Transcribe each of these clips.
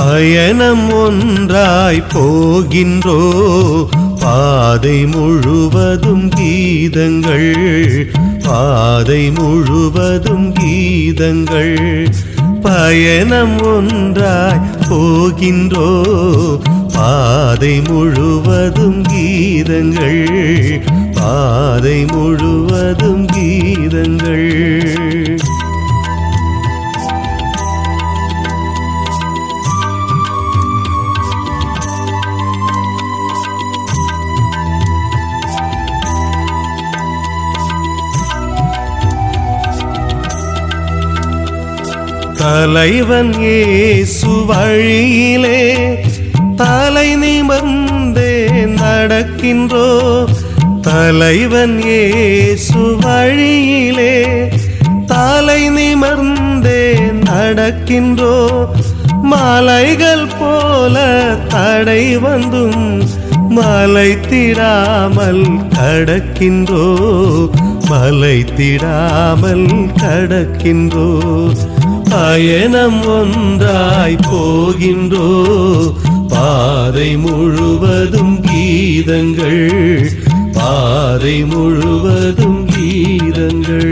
பயணம் ஒன்றாய் போகின்றோ பாதை முழுவதும் கீதங்கள் பாதை முழுவதும் கீதங்கள் பயணம் ஒன்றாய் போகின்றோ பாதை முழுவதும் கீதங்கள் பாதை முழுவதும் கீதங்கள் தலைவன் ஏசு வழியிலே தலை நிமர்ந்தே நடக்கின்றோ தலைவன் ஏசு வழியிலே தலை நிமர்ந்தே நடக்கின்றோ மலைகள் போல தடை வந்தும் மலை திடாமல் கடக்கின்றோ மலை திடாமல் கடக்கின்றோ பயணம் ஒன்றாய் போகின்றோ பாதை முழுவதும் கீதங்கள் பாதை முழுவதும் கீதங்கள்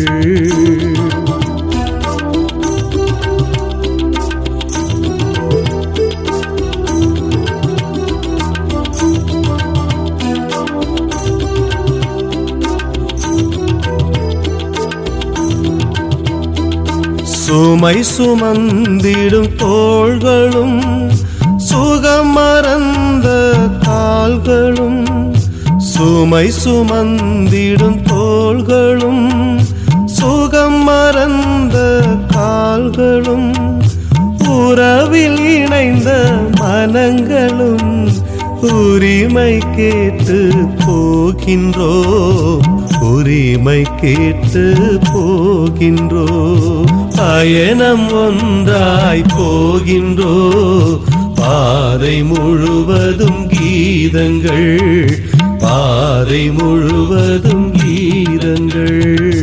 சுமை சுமந்திடும் தோள்களும் சுகம் மறந்த கால்களும் சுமை சுமந்திடும் தோள்களும் சுகம் மறந்த கால்களும் உறவில் இணைந்த மனங்களும் உரிமை கேட்டு போகின்றோ உரிமை கேட்டு போகின்றோ பயணம் ஒன்றாய் போகின்றோ பாதை முழுவதும் கீதங்கள் பாதை முழுவதும் கீதங்கள்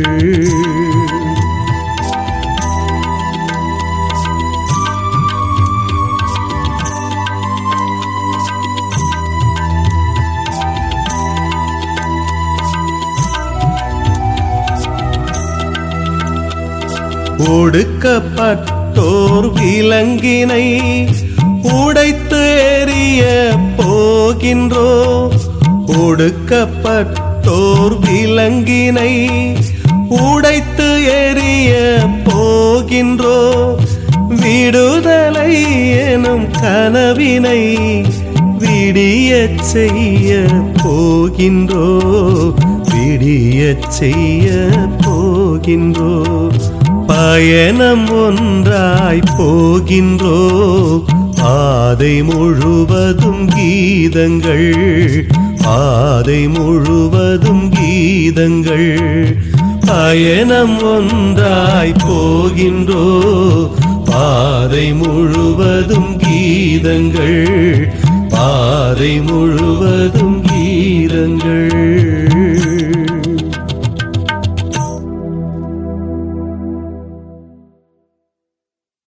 ஒடுக்கப்பட்டோர் விலங்கினை உடைத்து எறிய போகின்றோ ஒடுக்கப்பட்டோர் விலங்கினை உடைத்து எறிய போகின்றோ விடுதலை எனும் கனவினை விடியச் செய்ய போகின்றோ விடியச் செய்ய போகின்றோ பயணம் ஒன்றாய் போகின்றோ பாதை முழுவதும் கீதங்கள் பாதை முழுவதும் கீதங்கள் பயணம் ஒன்றாய் போகின்றோ பாதை முழுவதும் கீதங்கள் பாதை முழுவதும் கீதங்கள்